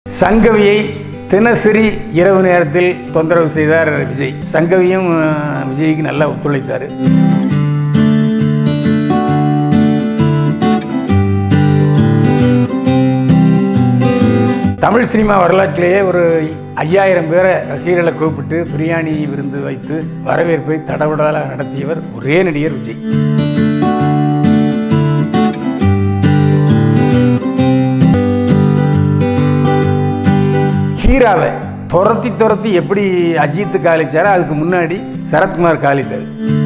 சங்கவியை தினசரி இரவு நேரத்தில் தொந்தரவு செய்தார் விஜய் சங்கவியும் அஹ், விஜய்க்கு நல்லா ஒத்துழைத்தார் தமிழ் சினிமா வரலாற்றிலேயே ஒரு ஐயாயிரம் பேரை ரசிகர்களை கூப்பிட்டு பிரியாணி விருந்து வைத்து வரவேற்பை தடபடலாக நடத்தியவர் ஒரே நடிகர் விஜய் ஹீராவை துரத்தி துரத்தி எப்படி அஜித் காலிச்சாரோ அதுக்கு முன்னாடி சரத்குமார் காலித்தார்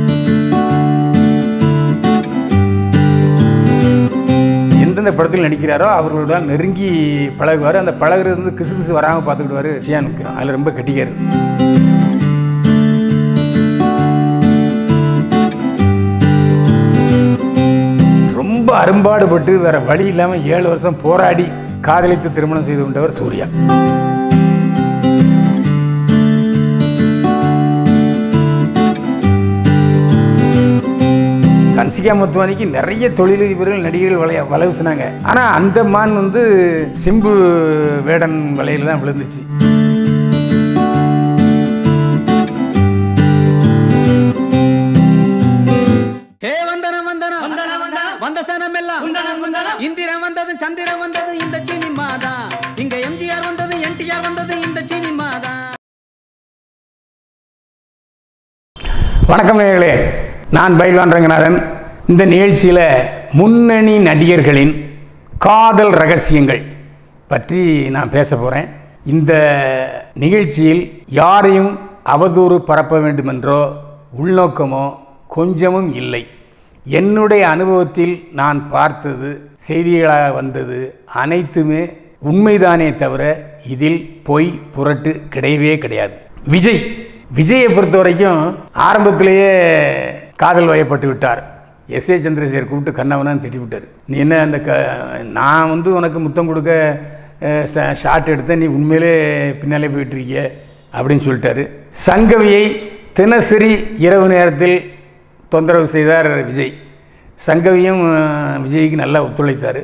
எந்தெந்த படத்தில் நடிக்கிறாரோ அவர்களோட நெருங்கி பழகுவார் அந்த பழகுறது வந்து கிசு கிசு வராமல் பார்த்துக்கிடுவார் சியான் நிற்கிறோம் அதில் ரொம்ப கட்டிக்காரு ரொம்ப அரும்பாடுபட்டு வேற வழி இல்லாமல் ஏழு வருஷம் போராடி காதலித்து திருமணம் செய்து கொண்டவர் சூர்யா கன்சிகா முத்துவானிக்கு நிறைய தொழிலதிபர்கள் நடிகர்கள் வளைய வளவுசினாங்க ஆனால் அந்த மான் வந்து சிம்பு வேடன் வலையில் தான் விழுந்துச்சு ஹே வந்தனம் வந்தனம் வந்த சனம் எல்லாம் இந்திரன் வந்தது சந்திரன் வந்தது இந்த சினிமா தான் இங்க எம்ஜிஆர் வந்தது என்டிஆர் வந்தது இந்த சினிமா தான் வணக்கம் நேயர்களே நான் பயில்வான் ரங்கநாதன் இந்த நிகழ்ச்சியில் முன்னணி நடிகர்களின் காதல் ரகசியங்கள் பற்றி நான் பேச போகிறேன் இந்த நிகழ்ச்சியில் யாரையும் அவதூறு பரப்ப வேண்டுமென்றோ உள்நோக்கமோ கொஞ்சமும் இல்லை என்னுடைய அனுபவத்தில் நான் பார்த்தது செய்திகளாக வந்தது அனைத்துமே உண்மைதானே தவிர இதில் பொய் புரட்டு கிடையவே கிடையாது விஜய் விஜயை பொறுத்த வரைக்கும் ஆரம்பத்திலேயே காதல் வயப்பட்டு விட்டார் எஸ் ஏ சந்திரசேகர் கூப்பிட்டு கண்ணவனான்னு திட்டி விட்டார் நீ என்ன அந்த க நான் வந்து உனக்கு முத்தம் கொடுக்க ஷார்ட் எடுத்த நீ உண்மையிலே பின்னாலே போயிட்டு இருக்கிய அப்படின்னு சொல்லிட்டாரு சங்கவியை தினசரி இரவு நேரத்தில் தொந்தரவு செய்தார் விஜய் சங்கவியும் அஹ், விஜய்க்கு நல்லா ஒத்துழைத்தார்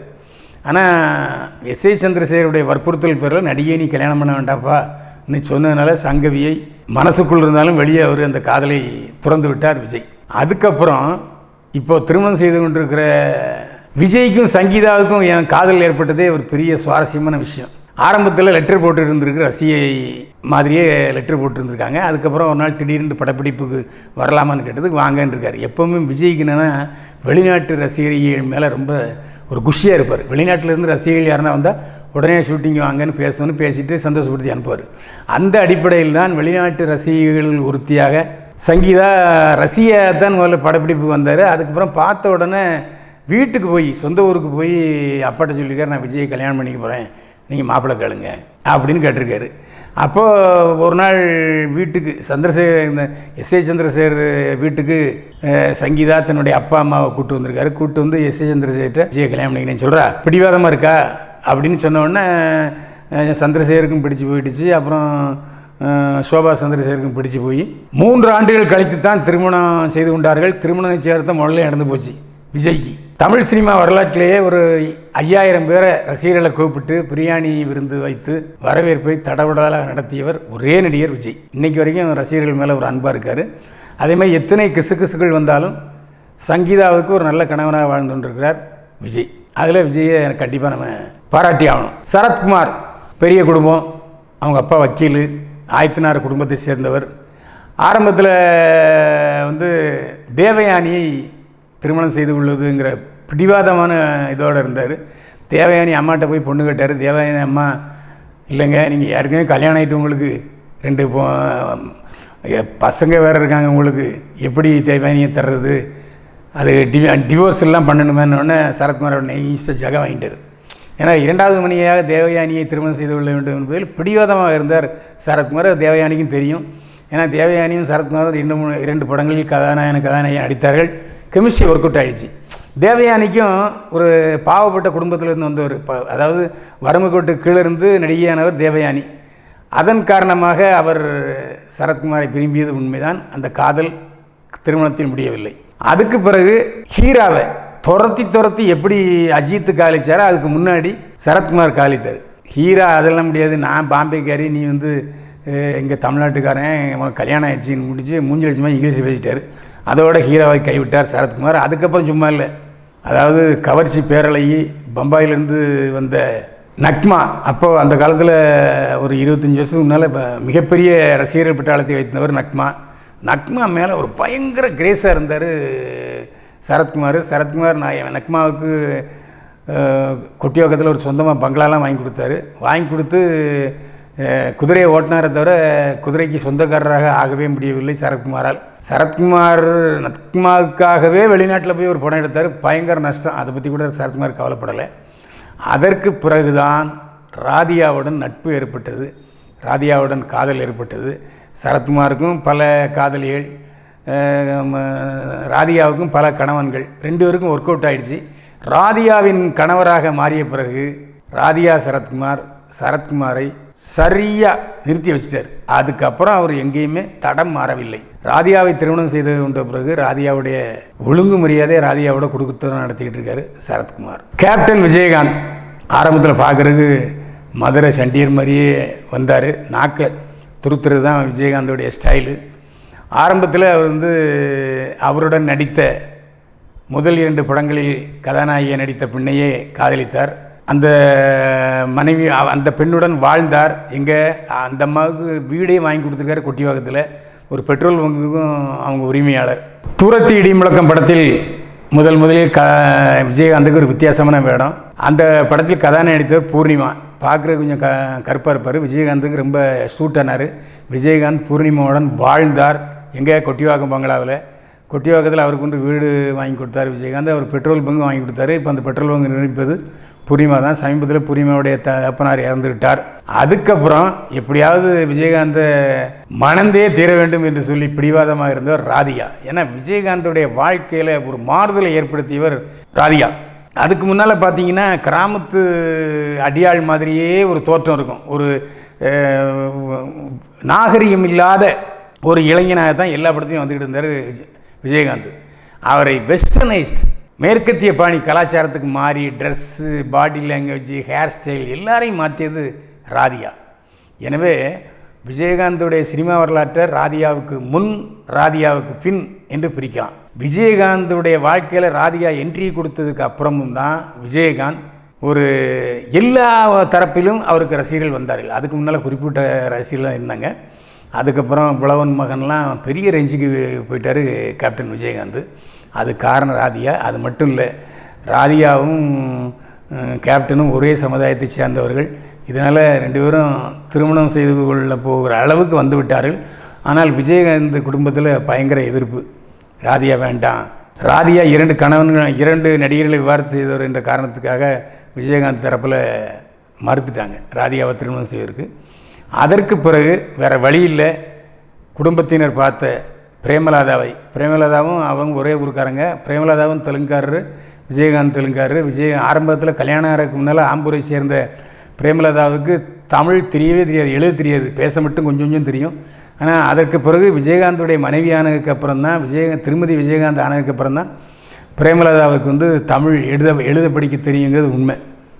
ஆனால் எஸ் ஏ சந்திரசேகருடைய வற்புறுத்தல் பேரில் நடிகை நீ கல்யாணம் பண்ண வேண்டாம்ப்பா நீ சொன்னதுனால சங்கவியை மனசுக்குள் இருந்தாலும் வெளியே அவர் அந்த காதலை துறந்து விட்டார் விஜய் அதுக்கப்புறம் இப்போ திருமணம் செய்து கொண்டிருக்கிற விஜய்க்கும் சங்கீதாவுக்கும் என் காதல் ஏற்பட்டதே ஒரு பெரிய சுவாரஸ்யமான விஷயம் ஆரம்பத்தில் லெட்டர் போட்டு இருந்திருக்கு ரசிகை மாதிரியே லெட்டர் போட்டு இருந்திருக்காங்க அதுக்கப்புறம் ஒரு நாள் திடீர்னு படப்பிடிப்புக்கு வரலாமான்னு கேட்டதுக்கு வாங்கன்னு இருக்காரு எப்போவுமே விஜய்க்கு என்னென்னா வெளிநாட்டு ரசிகர்கள் மேலே ரொம்ப ஒரு குஷியாக இருப்பார் வெளிநாட்டிலேருந்து ரசிகர்கள் யாருன்னா வந்தால் உடனே ஷூட்டிங் வாங்கன்னு பேசணும்னு பேசிட்டு சந்தோஷப்படுத்தி அனுப்புவார் அந்த அடிப்படையில் தான் வெளிநாட்டு ரசிகர்கள் ஒருத்தியாக சங்கீதா ரசிகா தான் முதல்ல படப்பிடிப்புக்கு வந்தார் அதுக்கப்புறம் பார்த்த உடனே வீட்டுக்கு போய் சொந்த ஊருக்கு போய் அப்பாட்ட சொல்லியிருக்காரு நான் விஜயை கல்யாணம் பண்ணிக்க போகிறேன் நீங்கள் மாப்பிள்ளை கேளுங்க அப்படின்னு கேட்டிருக்காரு அப்போது ஒரு நாள் வீட்டுக்கு சந்திரசேகர் இந்த எஸ் ஏ சந்திரசேகர் வீட்டுக்கு அஹ், சங்கீதா தன்னுடைய அப்பா அம்மாவை கூட்டு வந்திருக்காரு கூட்டு வந்து எஸ் ஏ சந்திரசேகர்கிட்ட விஜயை கல்யாணம் பண்ணிக்கிறேன்னு சொல்கிறா பிடிவாதமாக இருக்கா அப்படின்னு சொன்ன உடனே அஹ், சந்திரசேகருக்கும் பிடிச்சு போயிடுச்சு அப்புறம் அஹ், சோபா சந்திரசேகருக்கும் பிடிச்சு போய் மூன்று ஆண்டுகள் கழித்து தான் திருமணம் செய்து கொண்டார்கள் திருமண நிச்சயார்த்தம் முதல்ல நடந்து போச்சு விஜய்க்கு தமிழ் சினிமா வரலாற்றிலேயே ஒரு ஐயாயிரம் பேரை ரசிகர்களை கூப்பிட்டு பிரியாணி விருந்து வைத்து வரவேற்பை தடபடலாக நடத்தியவர் ஒரே நடிகர் விஜய் இன்னைக்கு வரைக்கும் ரசிகர்கள் மேலே ஒரு அன்பாக இருக்கார் அதே மாதிரி எத்தனை கிசு கிசுகள் வந்தாலும் சங்கீதாவுக்கு ஒரு நல்ல கணவனாக வாழ்ந்து கொண்டிருக்கிறார் விஜய் அதில் விஜயை எனக்கு கண்டிப்பாக நம்ம பாராட்டி ஆகணும் சரத்குமார் பெரிய குடும்பம் அவங்க அப்பா வக்கீல் ஆயத்தினார் குடும்பத்தை சேர்ந்தவர் ஆரம்பத்தில் வந்து தேவயானியை திருமணம் செய்து கொள்வதுங்கிற பிடிவாதமான இதோடு இருந்தார் தேவயானி அம்மாட்ட போய் பொண்ணு கேட்டார் தேவயானி அம்மா இல்லைங்க நீங்கள் ஏற்கனவே கல்யாணம் ஆகிட்டு உங்களுக்கு ரெண்டு பொ எ- பசங்க வேறு இருக்காங்க உங்களுக்கு எப்படி தேவயானியை தர்றது அது டி டிவோர்ஸ் எல்லாம் பண்ணணுமேனோடனே சரத்குமார் நெய்ஸை ஜக வாங்கிட்டார் ஏன்னா இரண்டாவது மணியாக தேவயானியை திருமணம் செய்து கொள்ள வேண்டும் என்பதில் பிடிவாதமாக இருந்தார் சரத்குமார் அது தேவயானிக்கும் தெரியும் ஏன்னா தேவயானியும் சரத்குமாரும் இன்னும் இரண்டு படங்களில் கதாநாயகன் கதாநாயகன் அடித்தார்கள் கெமிஸ்ட்ரி ஒர்க் அவுட் ஆகிடுச்சு தேவயானிக்கும் ஒரு பாவப்பட்ட குடும்பத்திலிருந்து வந்தவர் ப- அதாவது வறுமைக்கோட்டு கீழே இருந்து நடிகையானவர் தேவயானி அதன் காரணமாக அவர் சரத்குமாரை விரும்பியது உண்மைதான் அந்த காதல் திருமணத்தில் முடியவில்லை அதுக்கு பிறகு ஹீராவை துரத்தி துரத்தி எப்படி அஜித் காலிச்சாரோ அதுக்கு முன்னாடி சரத்குமார் காலித்தார் ஹீரா அதெல்லாம் முடியாது நான் பாம்பேக்காரி நீ வந்து இங்கே தமிழ்நாட்டுக்காரன் உனக்கு கல்யாணம் ஆயிடுச்சின்னு முடிஞ்சு மூஞ்சி லட்சமாக இங்கிலீஷ் பேசிட்டார் அதோட ஹீரோவை கைவிட்டார் சரத்குமார் அதுக்கப்புறம் சும்மா இல்லை அதாவது கவர்ச்சி பேரழகி பம்பாயிலேருந்து வந்த நக்மா அப்போ அந்த காலத்தில் ஒரு இருபத்தஞ்சி வருஷத்துக்கு முன்னால் இப்போ மிகப்பெரிய ரசிகர்கள் பட்டாளத்தை வைத்தவர் நக்மா நக்மா மேலே ஒரு பயங்கர கிரேஸாக இருந்தார் சரத்குமார் சரத்குமார் நான் நக்மாவுக்கு அஹ், கொட்டியோக்கத்தில் ஒரு சொந்தமாக பங்களாலாம் வாங்கி கொடுத்தாரு வாங்கி கொடுத்து அஹ், குதிரையை ஓட்டினாரே தவிர குதிரைக்கு சொந்தக்காரராக ஆகவே முடியவில்லை சரத்குமாரால் சரத்குமார் நக்மாவுக்காகவே வெளிநாட்டில் போய் ஒரு படம் எடுத்தார் பயங்கர நஷ்டம் அதை பற்றி கூட சரத்குமார் கவலைப்படலை அதற்கு பிறகுதான் ராதியாவுடன் நட்பு ஏற்பட்டது ராதியாவுடன் காதல் ஏற்பட்டது சரத்குமாருக்கும் பல காதலிகள் அஹ், ம, ராதியாவுக்கும் பல கணவன்கள் ரெண்டு பேருக்கும் ஒர்க் அவுட் ஆயிடுச்சு ராதியாவின் கணவராக மாறிய பிறகு ராதியா சரத்குமார் சரத்குமாரை சரியாக நிறுத்தி வச்சிட்டார் அதுக்கப்புறம் அவர் எங்கேயுமே தடம் மாறவில்லை ராதியாவை திருமணம் செய்து கொண்ட பிறகு ராதியாவுடைய ஒழுங்கு மரியாதை ராதியாவோட குடும்பத்தை நடத்திக்கிட்டு இருக்காரு சரத்குமார் கேப்டன் விஜயகாந்த் ஆரம்பத்தில் பார்க்குறதுக்கு மதுரை சண்டியர் மாதிரியே வந்தார் நாக்க துருத்துறது தான் விஜயகாந்தோடைய ஸ்டைலு ஆரம்பத்தில் அவர் வந்து அவருடன் நடித்த முதல் இரண்டு படங்களில் கதாநாயகியை நடித்த பெண்ணையே காதலித்தார் அந்த மனைவி அவ- அந்த பெண்ணுடன் வாழ்ந்தார் எங்கே அந்த அம்மாவுக்கு வீடே வாங்கி கொடுத்துருக்காரு கொட்டிவாக்கத்தில் ஒரு பெட்ரோல் பங்குக்கும் அவங்க உரிமையாளர் தூரத்தி இடி முழக்கம் படத்தில் முதல் முதலில் க விஜயகாந்துக்கு ஒரு வித்தியாசமான வேடம் அந்த படத்தில் கதாநாயகி நடித்தவர் பூர்ணிமா பார்க்குறது கொஞ்சம் க கருப்பாக இருப்பார் விஜயகாந்துக்கு ரொம்ப சூட் ஆனார் விஜயகாந்த் பூர்ணிமாவுடன் வாழ்ந்தார் எங்கே கொட்டிவாக்கம் பங்களாவில் கொட்டிவாக்கத்தில் அவருக்கு வந்து வீடு வாங்கி கொடுத்தாரு விஜயகாந்த் அவர் பெட்ரோல் பங்கு வாங்கி கொடுத்தாரு இப்போ அந்த பெட்ரோல் பங்கு நிரூபிப்பது பூர்ணிமா தான் சமீபத்தில் பூர்ணிமாவுடைய தகப்பனார் இறந்து விட்டார் அதுக்கப்புறம் எப்படியாவது விஜயகாந்தை மணந்தே தீர வேண்டும் என்று சொல்லி பிடிவாதமாக இருந்தவர் ராதிகா ஏன்னா விஜயகாந்தோடைய வாழ்க்கையில் ஒரு மாறுதலை ஏற்படுத்தியவர் ராதிகா அதுக்கு முன்னால் பார்த்தீங்கன்னா கிராமத்து அடியாள் மாதிரியே ஒரு தோற்றம் இருக்கும் ஒரு அஹ், நாகரிகம் இல்லாத ஒரு இளைஞனாக தான் எல்லா படத்தையும் வந்துக்கிட்டு இருந்தார் விஜய்- விஜயகாந்த் அவரை வெஸ்டர்னைஸ்ட் மேற்கத்திய பாணி கலாச்சாரத்துக்கு மாறி dress body language hair style எல்லாரையும் மாற்றியது ராதியா எனவே விஜயகாந்தோடைய சினிமா வரலாற்றை ராதியாவுக்கு முன் ராதியாவுக்கு பின் என்று பிரிக்கலாம் விஜயகாந்தோடைய வாழ்க்கையில் ராதிகா என்ட்ரி கொடுத்ததுக்கு அப்புறமும் தான் விஜயகாந்த் ஒரு எல்லா தரப்பிலும் அவருக்கு ரசிகர்கள் வந்தார்கள் அதுக்கு முன்னால் குறிப்பிட்ட ரசிகர்கள் இருந்தாங்க அதுக்கப்புறம் புலவன் மகன்லாம் பெரிய ரேஞ்சுக்கு போயிட்டார் கேப்டன் விஜயகாந்த் அது காரணம் ராதியா அது மட்டும் இல்லை ராதியாவும் அஹ், கேப்டனும் ஒரே சமுதாயத்தை சேர்ந்தவர்கள் இதனால் ரெண்டு பேரும் திருமணம் செய்து கொள்ள போகிற அளவுக்கு வந்து விட்டார்கள் ஆனால் விஜயகாந்த் குடும்பத்தில் பயங்கர எதிர்ப்பு ராதியா வேண்டாம் ராதியா இரண்டு கணவன்கள் இரண்டு நடிகர்களை விவாதம் செய்தவர் என்ற காரணத்துக்காக விஜயகாந்த் தரப்பில் மறுத்துட்டாங்க ராதியாவை திருமணம் செய்வதற்கு அதற்கு பிறகு வேறு வழி இல்லை குடும்பத்தினர் பார்த்த பிரேமலாதாவை பிரேமலாதாவும் அவங்க ஒரே ஊருக்காரங்க பிரேமலாதாவும் தெலுங்காரரு விஜயகாந்த் தெலுங்காரரு விஜய் ஆரம்பத்தில் கல்யாணம் ஆகிறதுக்கு முன்னால் ஆம்பூரை சேர்ந்த பிரேமலதாவுக்கு தமிழ் தெரியவே தெரியாது எழுத தெரியாது பேச மட்டும் கொஞ்சம் கொஞ்சம் தெரியும் ஆனால் அதற்கு பிறகு விஜயகாந்துடைய மனைவி ஆனதுக்கு அப்புறம் தான் விஜய திருமதி விஜயகாந்த் ஆனதுக்கு அப்புறம் தான் பிரேமலதாவுக்கு வந்து தமிழ் எழுத எழுத படிக்க தெரியுங்கிறது உண்மை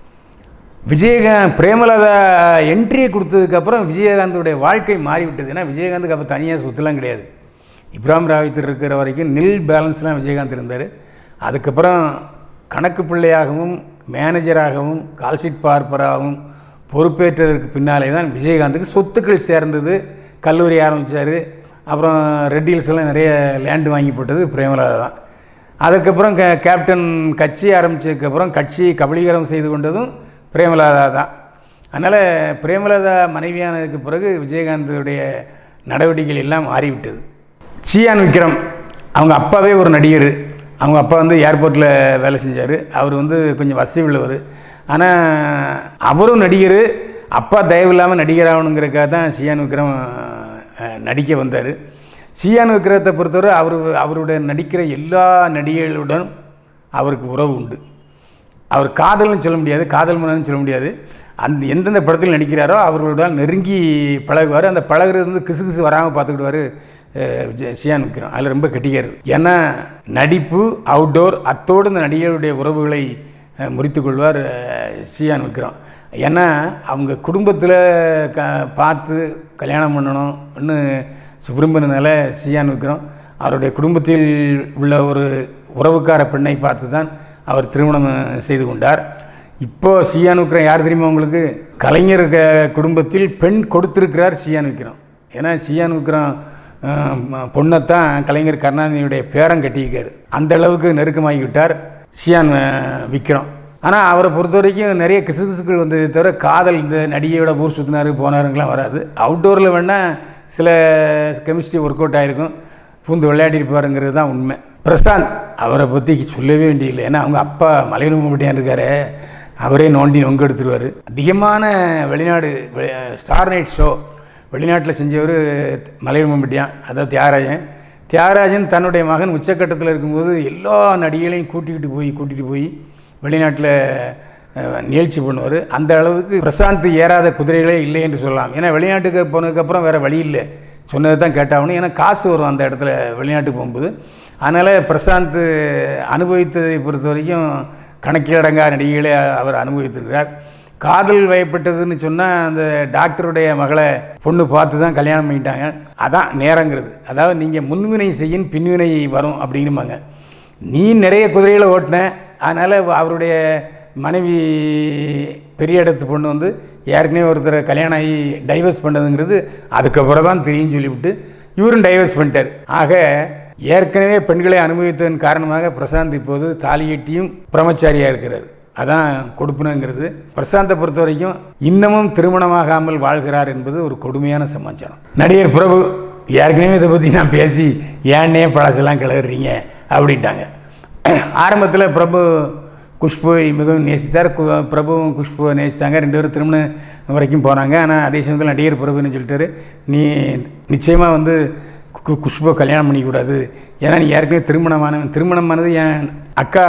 விஜயகாந்த் பிரேமலதா என்ட்ரியை கொடுத்ததுக்கப்புறம் விஜயகாந்தோடைய வாழ்க்கை மாறிவிட்டது ஏன்னா விஜயகாந்துக்கு அப்போ தனியாக சொத்துலாம் கிடையாது இப்ராஹிம் ராவித்தர் இருக்கிற வரைக்கும் நில் பேலன்ஸ்லாம் விஜயகாந்த் இருந்தார் அதுக்கப்புறம் கணக்கு பிள்ளையாகவும் மேனேஜராகவும் கால்ஷீட் பார்ப்பராகவும் பொறுப்பேற்றதற்கு பின்னாலே தான் விஜயகாந்துக்கு சொத்துக்கள் சேர்ந்தது கல்லூரி ஆரம்பித்தார் அப்புறம் ரெட் ஹில்ஸ் எல்லாம் நிறைய லேண்டு வாங்கி போட்டது பிரேமலதா தான் அதுக்கப்புறம் கே கேப்டன் கட்சி ஆரம்பித்ததுக்கப்புறம் கட்சி கபலீகரம் செய்து கொண்டதும் பிரேமலதா தான் அதனால் பிரேமலதா மனைவியானதுக்கு பிறகு விஜயகாந்துடைய நடவடிக்கைகள் எல்லாம் மாறிவிட்டது சியான் விக்ரம் அவங்க அப்பாவே ஒரு நடிகர் அவங்க அப்பா வந்து ஏர்போர்ட்டில் வேலை செஞ்சார் அவர் வந்து கொஞ்சம் வசதி உள்ளவர் ஆனால் அவரும் நடிகர் அப்பா தயவு இல்லாமல் நடிகர் ஆகணுங்கிறக்காக தான் சியான் விக்ரம் அஹ், நடிக்க வந்தார் சியான் விக்ரத்தை பொறுத்தவரை அவர் அவருடைய நடிக்கிற எல்லா நடிகைகளுடன் அவருக்கு உறவு உண்டு அவர் காதல்னு சொல்ல முடியாது காதல் மன்னன்னு சொல்ல முடியாது அந்த எந்தெந்த படத்தில் நடிக்கிறாரோ அவர்களுடன் நெருங்கி பழகுவார் அந்த பழகுறது வந்து கிசு கிசு வராமல் பார்த்துக்கிடுவார் விஜய் சியான் விக்ரம் அதில் ரொம்ப கெட்டிக்காரு ஏன்னா நடிப்பு அவுட்டோர் அத்தோடு இந்த நடிகருடைய உறவுகளை அஹ், முறித்துக் கொள்வார் அஹ், சியான் விக்ரம் ஏன்னா அவங்க குடும்பத்தில் க பார்த்து கல்யாணம் பண்ணணும்னு விரும்பினதுனால சியான் விக்ரம் அவருடைய குடும்பத்தில் உள்ள ஒரு உறவுக்கார பெண்ணை பார்த்து தான் அவர் திருமணம் செய்து கொண்டார் இப்போ சியான் விக்ரம் யார் தெரியுமா உங்களுக்கு கலைஞர் க- குடும்பத்தில் பெண் கொடுத்திருக்கிறார் சியான் விக்ரம் ஏன்னா சியான் விக்ரம் அஹ், பொண்ணைத்தான் கலைஞர் கருணாநிதியுடைய பேரன் கட்டியிருக்காரு அந்த அளவுக்கு நெருக்கமாகி விட்டார் சியான் அஹ், விக்ரம் ஆனால் அவரை பொறுத்த வரைக்கும் நிறைய கிசுகிசுக்கள் வந்தது தவிர காதல் இந்த நடிகையோட ஊர் சுற்றினாரு போனாருங்களாம் வராது அவுட்டோரில் வேணால் சில கெமிஸ்ட்ரி ஒர்க் அவுட் ஆகிருக்கும் பூந்து விளையாடிருப்பாருங்கிறது தான் உண்மை பிரசாந்த் அவரை பற்றி சொல்லவே வேண்டியதில்லை ஏன்னா அவங்க அப்பா மலையனுமட்டியான் இருக்காரு அவரே நோண்டி நொங்கு எடுத்துருவார் அதிகமான வெளிநாடு வெ- ஸ்டார் நைட் ஷோ வெளிநாட்டில் செஞ்சவர் மலையனுமட்டியான் அதாவது தியாகராஜன் தியாகராஜன் தன்னுடைய மகன் உச்சக்கட்டத்தில் இருக்கும்போது எல்லா நடிகளையும் கூட்டிக்கிட்டு போய் கூட்டிகிட்டு போய் வெளிநாட்டில் அஹ், நிகழ்ச்சி பண்ணுவார் அந்த அளவுக்கு பிரசாந்த் ஏறாத குதிரைகளே இல்லை என்று சொல்லலாம் ஏன்னா வெளிநாட்டுக்கு போனதுக்கப்புறம் வேறு வழி இல்லை சொன்னது தான் கேட்டாகணும் ஏன்னா காசு வரும் அந்த இடத்துல வெளிநாட்டுக்கு போகும்போது அதனால் பிரசாந்த் அனுபவித்ததை பொறுத்த வரைக்கும் கணக்கிலடங்கா நடிகைகளை அவர் அனுபவித்திருக்கிறார் காதல் வயப்பட்டதுன்னு சொன்னால் அந்த டாக்டருடைய மகளை பொண்ணு பார்த்து தான் கல்யாணம் பண்ணிட்டாங்க அதான் நேரங்கிறது அதாவது நீங்கள் முன்வினை செய்யும் பின்வினை வரும் அப்படிங்குமாங்க நீ நிறைய குதிரைகளை ஓட்டின அதனால் அவருடைய மனைவி பெரிய இடத்து பொண்ணு வந்து ஏற்கனவே ஒருத்தரை கல்யாணம் ஆகி டைவர்ஸ் பண்ணதுங்கிறது அதுக்கப்புறம் தான் தெரியும் சொல்லிவிட்டு இவரும் டைவர்ஸ் பண்ணிட்டார் ஆக ஏற்கனவே பெண்களை அனுபவித்ததன் காரணமாக பிரசாந்த் இப்போது தாலியட்டியும் பிரம்மச்சாரியாக இருக்கிறார் அதான் கொடுப்பனுங்கிறது பிரசாந்தை பொறுத்த வரைக்கும் இன்னமும் திருமணமாகாமல் வாழ்கிறார் என்பது ஒரு கொடுமையான சமாச்சாரம் நடிகர் பிரபு ஏற்கனவே இதை பற்றி நான் பேசி ஏன்னே பழசெல்லாம் கிளறீங்க அப்படின்ட்டாங்க ஆரம்பத்தில் பிரபு குஷ்புவை மிகவும் நேசித்தார் கு- பிரபுவும் குஷ்புவை நேசித்தாங்க ரெண்டு பேரும் திருமணம் வரைக்கும் போனாங்க ஆனால் அதே சமயத்தில் நடிகர் பிரபுன்னு சொல்லிட்டாரு நீ நிச்சயமாக வந்து கு- குஷ்புவை கல்யாணம் பண்ணிக்கூடாது ஏன்னா நீ ஏற்கனவே திருமணமானவன் திருமணமானது என் அக்கா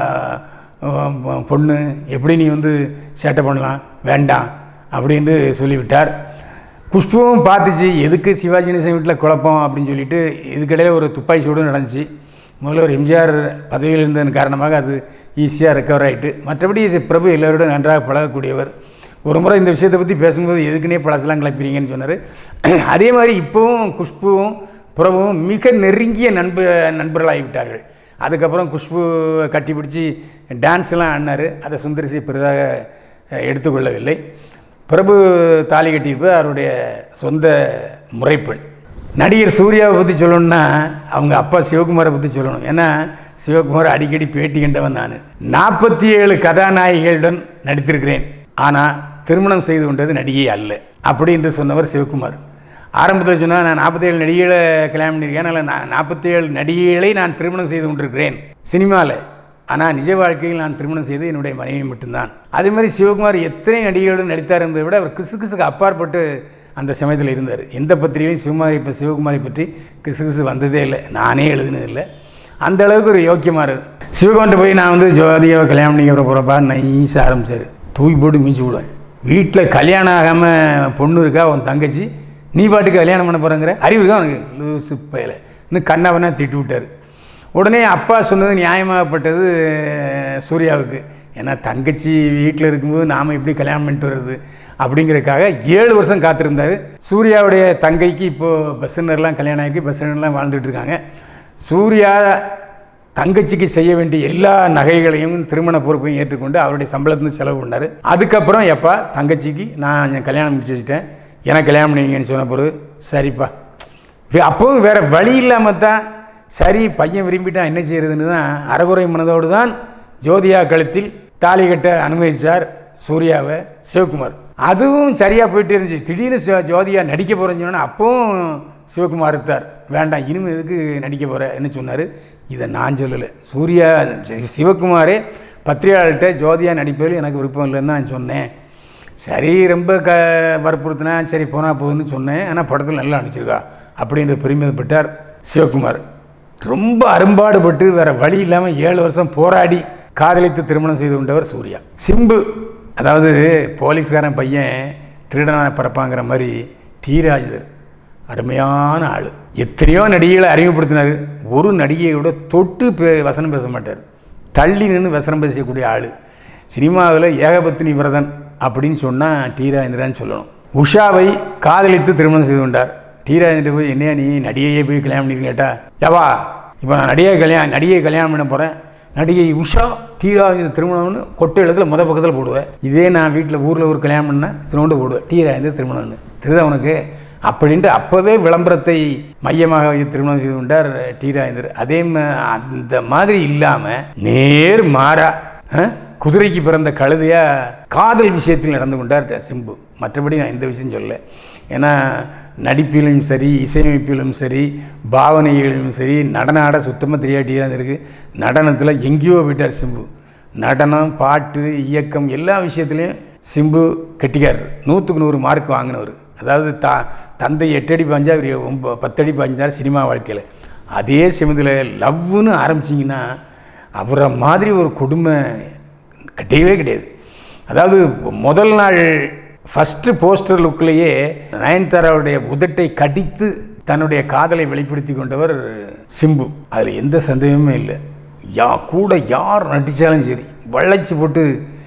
அஹ், பொண்ணு எப்படி நீ வந்து சேட்டை பண்ணலாம் வேண்டாம் அப்படின்ட்டு சொல்லிவிட்டார் குஷ்புவும் பார்த்துச்சு எதுக்கு சிவாஜி கணேசன் வீட்டில் குழப்பம் அப்படின்னு சொல்லிட்டு இதுக்கிடையில் ஒரு துப்பாக்கி சூடும் நடந்துச்சு முதல்ல ஒரு எம்ஜிஆர் பதவியில் இருந்ததன் காரணமாக அது ஈஸியாக ரெக்கவர் ஆகிட்டு மற்றபடி சி- பிரபு எல்லோரோடும் நன்றாக பழகக்கூடியவர் ஒரு முறை இந்த விஷயத்தை பற்றி பேசும்போது எதுக்குன்னே பழசெல்லாம் கிளப்பிறீங்கன்னு சொன்னார் அதே மாதிரி இப்போவும் குஷ்புவும் பிரபுவும் மிக நெருங்கிய நண்ப நண்பர்களாகிவிட்டார்கள் அதுக்கப்புறம் குஷ்பு கட்டிப்பிடிச்சி டான்ஸ்லாம் ஆடினார் அதை சுந்தரிசி பெரிதாக அஹ், எடுத்துக்கொள்ளவில்லை பிரபு தாலி கட்டியிருப்ப அவருடைய சொந்த முறைப்பெண் நடிகர் சூர்யாவை பற்றி சொல்லணும்னா அவங்க அப்பா சிவகுமாரை பற்றி சொல்லணும் ஏன்னா சிவகுமார் அடிக்கடி பேட்டி கண்டவன் நான் நாற்பத்தி ஏழு கதாநாயகிகளுடன் நடித்திருக்கிறேன் ஆனால் திருமணம் செய்து கொண்டது நடிகை அல்ல அப்படி என்று சொன்னவர் சிவகுமார் ஆரம்பத்தில் சொன்னால் நான் நாற்பத்தேழு நடிகைகளை கல்யாணம் பண்ணியிருக்கேன் அதனால் நான் நாற்பத்தேழு நடிகைகளை நான் திருமணம் செய்து கொண்டிருக்கிறேன் சினிமாவில் ஆனால் நிஜ வாழ்க்கையில் நான் திருமணம் செய்து என்னுடைய மனைவி மட்டும்தான் அதே மாதிரி சிவகுமார் எத்தனை நடிகைகளுடன் நடித்தார் என்பதை விட அவர் கிசு கிசுக்கு அப்பாற்பட்டு அந்த சமயத்தில் இருந்தார் எந்த பத்திரிகையும் சிவகுமாரை இப்போ சிவகுமாரை பற்றி கிசு கிசு வந்ததே இல்லை நானே எழுதினது இல்லை அந்த அளவுக்கு ஒரு யோக்கியமாக இருக்கு சிவகுமார்ட்ட போய் நான் வந்து ஜோதியாவை கல்யாணம் பண்ணிக்க போகிறப்பா நைஸ் ஆரம்பிச்சார் தூக்கி போட்டு மீச்சு விடுவேன் வீட்டில் கல்யாணம் ஆகாமல் பொண்ணு இருக்கா உன் தங்கச்சி நீ பாட்டுக்கு கல்யாணம் பண்ண போகிறேங்கிற அறிவு இருக்கா உனக்கு லூசு பயல இன்னும் கண்ணாவனா திட்டி விட்டார் உடனே அப்பா சொன்னது நியாயமாகப்பட்டது சூர்யாவுக்கு ஏன்னா தங்கச்சி வீட்டில் இருக்கும்போது நாம் எப்படி கல்யாணம் பண்ணிட்டு வர்றது அப்படிங்கிறதுக்காக ஏழு வருஷம் காத்திருந்தார் சூர்யாவுடைய தங்கைக்கு இப்போது பஸ்ஸனர்லாம் கல்யாணம் ஆகி பஸ்ஸனர்லாம் வாழ்ந்துட்டு இருக்காங்க சூர்யா தங்கச்சிக்கு செய்ய வேண்டிய எல்லா நகைகளையும் திருமண பொறுப்பையும் ஏற்றுக்கொண்டு அவருடைய சம்பளத்துலேருந்து செலவு பண்ணார் அதுக்கப்புறம் எப்பா தங்கச்சிக்கு நான் என் கல்யாணம் முடிச்சு வச்சுட்டேன் எனக்கு கல்யாணம் பண்ணிங்கன்னு சொன்ன பிறகு சரிப்பா வே- அப்பவும் வேறு வழி இல்லாமல் தான் சரி பையன் விரும்பிட்டான் என்ன செய்யறதுன்னு தான் அறகுறை மனதோடு தான் ஜோதியா கழுத்தில் தாலி கட்ட அனுமதிச்சார் சூர்யாவை சிவகுமார் அதுவும் சரியாக போயிட்டு இருந்துச்சு திடீர்னு ஜோ- ஜோதியா நடிக்க போகிறேன்னு சொன்னா அப்பவும் சிவகுமார் இருந்தார் வேண்டாம் இனிமேல் எதுக்கு நடிக்க போகிற என்ன சொன்னார் இதை நான் சொல்லலை சூர்யா சி- சிவகுமாரே பத்திரிகையாளர்கிட்ட ஜோதியா நடிப்பதில் எனக்கு விருப்பம் இல்லைன்னு தான் நான் சொன்னேன் சரி ரொம்ப க வற்புறுத்தினா சரி போனால் போகுதுன்னு சொன்னேன் ஆனால் படத்தில் நல்லா நடிச்சிருக்கா அப்படின்ற பெருமிதப்பட்டார் சிவகுமார் ரொம்ப அரும்பாடுபட்டு வேற வழி இல்லாமல் ஏழு வருஷம் போராடி காதலித்து திருமணம் செய்து கொண்டவர் சூர்யா சிம்பு அதாவது போலீஸ்காரன் பையன் திருடனான பிறப்பாங்கிற மாதிரி தீராஜர் அருமையான ஆள் எத்தனையோ நடிகைகளை அறிமுகப்படுத்தினார் ஒரு நடிகையோட தொட்டு பே வசனம் பேச மாட்டார் தள்ளி நின்று வசனம் பேசக்கூடிய ஆள் சினிமாவில் ஏகபத்தினி விரதன் அப்படின்னு சொன்னால் டி ராஜேந்திரன் சொல்லணும் உஷாவை காதலித்து திருமணம் செய்து கொண்டார் டி ராஜேந்திர போய் என்னையா நீ நடிகையே போய் கல்யாணம் பண்ணிட்டு கேட்டா ஏவா இப்போ நான் நடிகை கல்யாணம் நடிகை கல்யாணம் பண்ண போகிறேன் நடிகை உஷா தீரா இந்த திருமணம்னு கொட்டை எழுத்துல முத பக்கத்தில் போடுவேன் இதே நான் வீட்டில் ஊரில் ஒரு கல்யாணம் பண்ணால் இத்தினோண்டு போடுவேன் டீரா இந்த திருமணம்னு தெரியுதா உனக்கு அப்படின்ட்டு அப்போவே விளம்பரத்தை மையமாக வைத்து திருமணம் செய்து கொண்டார் டி ராஜேந்தர் அதே ம- அந்த மாதிரி இல்லாமல் நேர் மாறா ஆ? குதிரைக்கு பிறந்த கழுதையா காதல் விஷயத்தில் நடந்து கொண்டார் சிம்பு மற்றபடி நான் எந்த விஷயம் சொல்லலை ஏன்னா நடிப்பிலும் சரி இசையமைப்பிலும் சரி பாவனைகளிலும் சரி நடன ஆட சுத்தமாக தெரியாட்டியாக இருக்குது நடனத்தில் எங்கேயோ போயிட்டார் சிம்பு நடனம் பாட்டு இயக்கம் எல்லா விஷயத்துலையும் சிம்பு கெட்டிக்காரர் நூற்றுக்கு நூறு மார்க் வாங்கினவர் அதாவது தா தந்தை எட்டடி பாஞ்சா அவர் ஒம்ப பத்தடி பாஞ்சார் சினிமா வாழ்க்கையில் அதே சமயத்தில் லவ்னு ஆரம்பிச்சிங்கன்னா அவரை மாதிரி ஒரு கொடுமை கிடையவே கிடையாது அதாவது முதல் நாள் ஃபஸ்ட்டு போஸ்டர் லுக்லேயே நயன்தாராவுடைய உதட்டை கடித்து தன்னுடைய காதலை வெளிப்படுத்தி கொண்டவர் சிம்பு அதில் எந்த சந்தேகமே இல்லை யா கூட யார் நடித்தாலும் சரி வளைச்சி போட்டு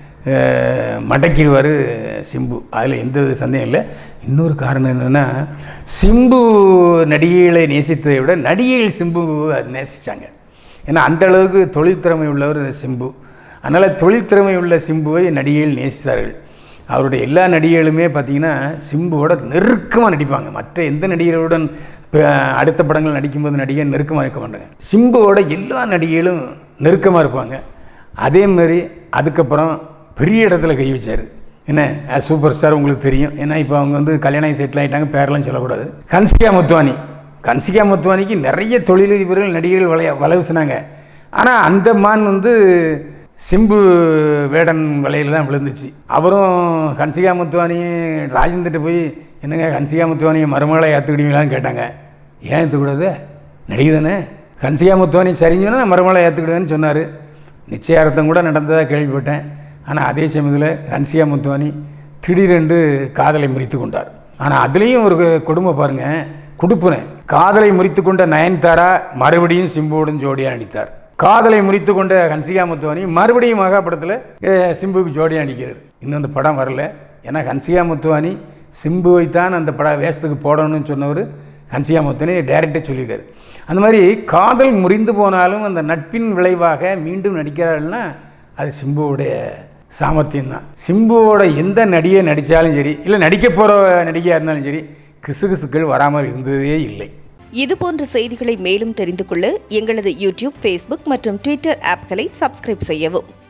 அஹ், மடக்கிடுவார் சிம்பு அதில் எந்த வித சந்தேகம் இல்லை இன்னொரு காரணம் என்னென்னா சிம்பு நடிகைகளை நேசித்ததை விட நடிகைகள் சிம்புவை நேசித்தாங்க ஏன்னா அந்த அளவுக்கு தொழில் திறமை உள்ளவர் சிம்பு அதனால் தொழில் திறமை உள்ள சிம்புவை நடிகைகள் நேசித்தார்கள் அவருடைய எல்லா நடிகைகளுமே பார்த்தீங்கன்னா சிம்புவோட நெருக்கமாக நடிப்பாங்க மற்ற எந்த நடிகர்களுடன் இப்போ அடுத்த படங்கள் நடிக்கும்போது நடிகை நெருக்கமாக இருக்க மாட்டாங்க சிம்புவோட எல்லா நடிகைகளும் நெருக்கமாக இருப்பாங்க அதே மாதிரி அதுக்கப்புறம் பெரிய இடத்துல கை வச்சார் என்ன சூப்பர் ஸ்டார் உங்களுக்கு தெரியும் ஏன்னா இப்போ அவங்க வந்து கல்யாணம் செட்டில் ஆகிட்டாங்க பேரெல்லாம் சொல்லக்கூடாது கன்சிகா முத்துவானி கன்சிகா முத்துவானிக்கு நிறைய தொழிலதிபர்கள் நடிகர்கள் வளைய வளவுசினாங்க ஆனால் அந்த மான் வந்து சிம்பு வேடன் வலையில் தான் விழுந்துச்சு அவரும் ஹன்சிகா முத்துவானியும் ராஜேந்திர போய் என்னங்க ஹன்சிகா முத்துவானியை மருமகளை ஏற்றுக்கிட்டீங்களான்னு கேட்டாங்க ஏன் ஏற்றுக்கூடாது நடிகை தானே ஹன்சிகா முத்துவானி சரின்னு சொன்னால் மருமகளை ஏற்றுக்கிடுவேன்னு சொன்னார் நிச்சயார்த்தம் கூட நடந்ததாக கேள்விப்பட்டேன் ஆனால் அதே சமயத்தில் ஹன்சிகா முத்துவானி திடீரென்று காதலை முறித்து கொண்டார் ஆனால் அதுலேயும் ஒரு கொடுமை பாருங்கள் குடுப்புனேன் காதலை முறித்து கொண்ட நயன்தாரா மறுபடியும் சிம்புவுடன் ஜோடியாக நடித்தார் காதலை முறித்து கொண்ட ஹன்சிகா முத்துவானி மறுபடியும் மகாபடத்தில் சிம்புவுக்கு ஜோடியாக நடிக்கிறார் இன்னும் அந்த படம் வரல ஏன்னா ஹன்சிகா முத்துவானி சிம்புவைத்தான் அந்த பட வேஷத்துக்கு போடணும்னு சொன்னவர் ஹன்சிகா முத்துவானி டைரக்டாக சொல்லியிருக்காரு அந்த மாதிரி காதல் முறிந்து போனாலும் அந்த நட்பின் விளைவாக மீண்டும் நடிக்கிறார்கள்னா அது சிம்புவுடைய சாமர்த்தியம் தான் சிம்புவோட எந்த நடிகை நடித்தாலும் சரி இல்லை நடிக்க போகிற நடிகையாக இருந்தாலும் சரி கிசுகிசுக்கள் வராமல் இருந்ததே இல்லை இது போன்ற செய்திகளை மேலும் தெரிந்து கொள்ள எங்களது யூடியூப் ஃபேஸ்புக் மற்றும் ட்விட்டர் ஆப்களை சப்ஸ்கிரைப் செய்யவும்